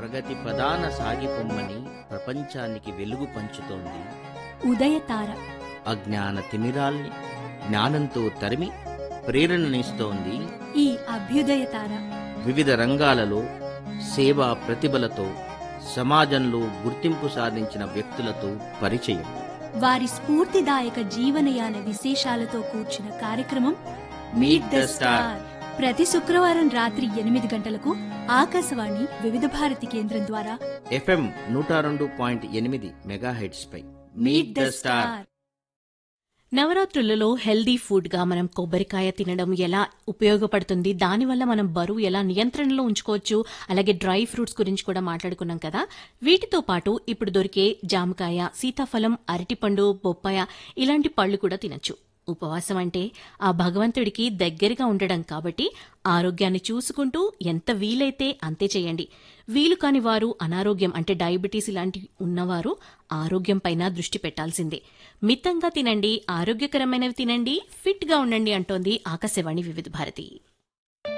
ప్రగతి ప్రధాన సాగిపొమ్మని ప్రపంచానికి వెలుగు పంచుతోంది ఉదయతార అజ్ఞాన తిమిరాల్ని జ్ఞానంతో తరిమి ప్రేరణనిస్తోంది ఈ అభ్యుదయతార వివిధ రంగాలలో సేవా ప్రతిభలతో సమాజంలో గుర్తింపు సాధించిన వ్యక్తులతో పరిచయం వారి స్ఫూర్తిదాయక జీవనయాన విశేషాలతో కూర్చిన కార్యక్రమం మీట్ ద స్టార్ ప్రతి శుక్రవారం రాత్రి ఎనిమిది గంటలకు ఆకాశవాణి వివిధ భారతి కేంద్రం ద్వారా ఎఫ్ఎం నూట రెండు పాయింట్ ఎనిమిది మెగాహెడ్స్ పై మీట్ ద స్టార్ నవరాత్రులలో హెల్దీ ఫుడ్ గా మనం కొబ్బరికాయ తినడం ఎలా ఉపయోగపడుతుంది దానివల్ల మనం బరువు ఎలా నియంత్రణలో ఉంచుకోవచ్చు అలాగే డ్రై ఫ్రూట్స్ గురించి కూడా మాట్లాడుకున్నాం కదా వీటితో పాటు ఇప్పుడు దొరికే జామకాయ సీతాఫలం అరటిపండు బొప్పాయ ఇలాంటి పళ్ళు కూడా తినొచ్చు ఉపవాసం అంటే ఆ భగవంతుడికి దగ్గరగా ఉండడం కాబట్టి ఆరోగ్యాన్ని చూసుకుంటూ ఎంత వీలైతే అంతే చేయండి వీలు కాని వారు అనారోగ్యం అంటే డయాబెటీస్ ఇలాంటివి ఉన్నవారు ఆరోగ్యం పైన దృష్టి పెట్టాల్సిందే మితంగా తినండి ఆరోగ్యకరమైనవి తినండి ఫిట్ గా ఉండండి అంటోంది ఆకాశవాణి వివిధ భారతి